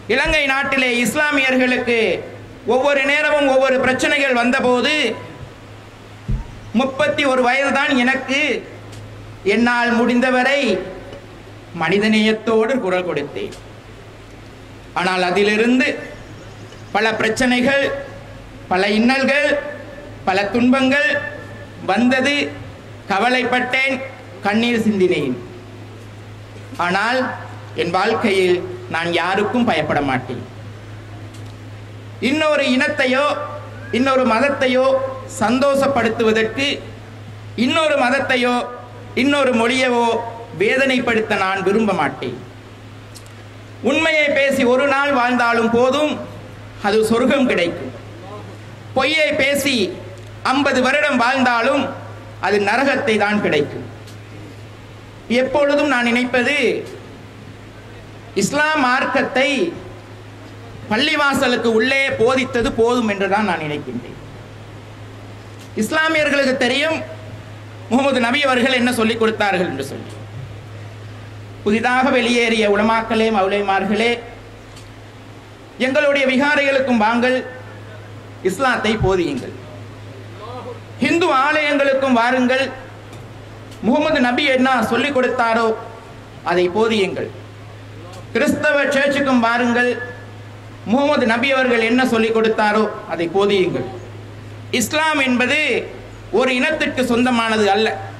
இலங்கை நாட்டிலே இஸ்லாமியர்களுக்கு ஒவ்வொரு நேரமும் ஒவ்வொரு பிரச்சனைகள் வந்தபோது முப்பத்தி ஒரு வயதுதான் எனக்கு என்னால் முடிந்தவரை மனிதநேயத்தோடு குரல் கொடுத்தேன் ஆனால் அதிலிருந்து பல பிரச்சனைகள் பல இன்னல்கள் பல துன்பங்கள் வந்தது கவலைப்பட்டேன் கண்ணீர் சிந்தினேன் ஆனால் என் வாழ்க்கையில் நான் யாருக்கும் பயப்பட மாட்டேன் இன்னொரு இனத்தையோ இன்னொரு மதத்தையோ சந்தோஷப்படுத்துவதற்கு இன்னொரு மதத்தையோ இன்னொரு மொழியவோ வேதனைப்படுத்த நான் விரும்ப மாட்டேன் உண்மையை பேசி ஒரு நாள் வாழ்ந்தாலும் போதும் அது சொர்க்கம் கிடைக்கும் பொய்யை பேசி ஐம்பது வருடம் வாழ்ந்தாலும் அது நரகத்தை தான் கிடைக்கும் எப்பொழுதும் நான் நினைப்பது இஸ்லாம் மார்க்கத்தை பள்ளிவாசலுக்கு உள்ளே போதித்தது போதும் என்று தான் நான் நினைக்கின்றேன் இஸ்லாமியர்களுக்கு தெரியும் முகமது நபி அவர்கள் என்ன சொல்லிக் கொடுத்தார்கள் என்று சொல்லி புதிதாக வெளியேறிய உலமாக்களே மௌலைமார்களே எங்களுடைய விகாரைகளுக்கும் வாங்கள் இஸ்லாத்தை போதியுங்கள் இந்து ஆலயங்களுக்கும் வாருங்கள் முகமது நபி என்ன சொல்லிக் கொடுத்தாரோ அதை போதியுங்கள் கிறிஸ்தவ சர்ச்சுக்கும் வாருங்கள் முகமது நபி அவர்கள் என்ன சொல்லிக் கொடுத்தாரோ அதை போதியுங்கள் இஸ்லாம் என்பது ஒரு இனத்திற்கு சொந்தமானது அல்ல